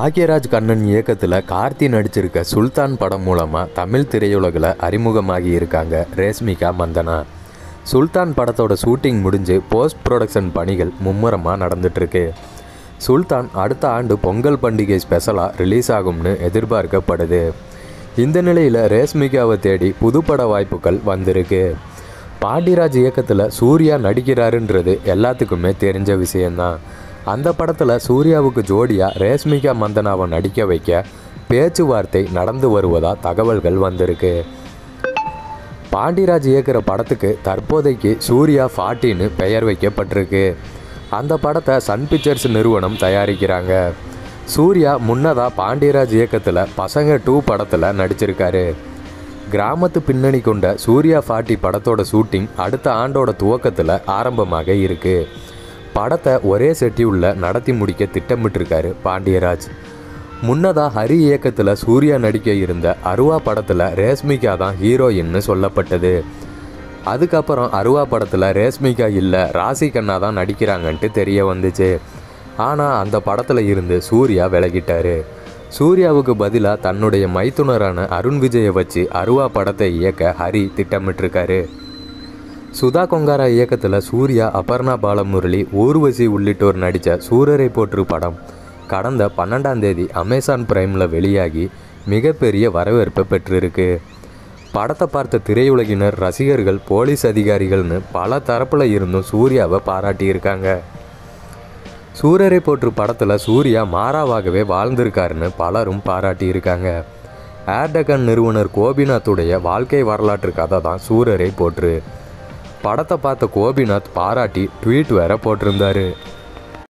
பாக்யராஜ் கண்ணன் இயக்கத்தில் கார்த்தி நடிச்சிருக்க சுல்தான் படம் மூலமாக தமிழ் திரையுலகில் அறிமுகமாகி இருக்காங்க ரேஷ்மிகா மந்தனா சுல்தான் படத்தோட ஷூட்டிங் முடிஞ்சு போஸ்ட் ப்ரொடக்ஷன் பணிகள் மும்முரமாக நடந்துட்டுருக்கு சுல்தான் அடுத்த ஆண்டு பொங்கல் பண்டிகை ஸ்பெஷலாக ரிலீஸ் ஆகும்னு எதிர்பார்க்கப்படுது இந்த நிலையில் ரேஷ்மிகாவை தேடி புதுப்பட வாய்ப்புகள் வந்திருக்கு பாண்டியராஜ் இயக்கத்தில் சூர்யா நடிக்கிறாருன்றது எல்லாத்துக்குமே தெரிஞ்ச விஷயந்தான் அந்த படத்தில் சூர்யாவுக்கு ஜோடியாக ரேஷ்மிகா மந்தனாவை நடிக்க வைக்க பேச்சுவார்த்தை நடந்து வருவதா தகவல்கள் வந்திருக்கு பாண்டியராஜ் இயக்குற படத்துக்கு தற்போதைக்கு சூர்யா ஃபார்ட்டின்னு பெயர் வைக்கப்பட்டிருக்கு அந்த படத்தை சன் பிக்சர்ஸ் நிறுவனம் தயாரிக்கிறாங்க சூர்யா முன்னதாக பாண்டியராஜ் இயக்கத்தில் பசங்க டூ படத்தில் நடிச்சிருக்காரு கிராமத்து பின்னணி கொண்ட சூர்யா ஃபார்ட்டி படத்தோட ஷூட்டிங் அடுத்த ஆண்டோட துவக்கத்தில் ஆரம்பமாக இருக்குது படத்தை ஒரே செட்டியூலில் நடத்தி முடிக்க திட்டமிட்டிருக்காரு பாண்டியராஜ் முன்னதாக ஹரி இயக்கத்தில் சூர்யா நடிக்க இருந்த அருவா படத்தில் ரேஷ்மிகா தான் ஹீரோயின்னு சொல்லப்பட்டது அதுக்கப்புறம் அருவா படத்தில் ரேஷ்மிகா இல்லை ராசி கண்ணா தான் நடிக்கிறாங்கன்ட்டு தெரிய வந்துச்சு ஆனால் அந்த படத்தில் இருந்து சூர்யா விலகிட்டாரு சூர்யாவுக்கு பதிலாக தன்னுடைய மைத்துனரான அருண் விஜயை வச்சு அருவா படத்தை இயக்க ஹரி திட்டமிட்டிருக்காரு சுதா கொங்காரா இயக்கத்தில் சூர்யா அபர்ணா பாலமுரளி ஊர்வசி உள்ளிட்டோர் நடித்த சூரரை போற்று படம் கடந்த பன்னெண்டாம் தேதி அமேசான் பிரைமில் வெளியாகி மிகப்பெரிய வரவேற்பை பெற்றிருக்கு படத்தை பார்த்த திரையுலகினர் ரசிகர்கள் போலீஸ் அதிகாரிகள்னு பல தரப்பில் இருந்தும் சூர்யாவை பாராட்டியிருக்காங்க சூரரை போற்று படத்தில் சூர்யா மாறாவாகவே வாழ்ந்திருக்காருன்னு பலரும் பாராட்டியிருக்காங்க ஏர்டகன் நிறுவனர் கோபிநாத்துடைய வாழ்க்கை வரலாற்று கதை தான் சூரரை போற்று படத்தை பார்த்த கோபிநாத் பாராட்டி ட்வீட் வேற போட்டிருந்தாரு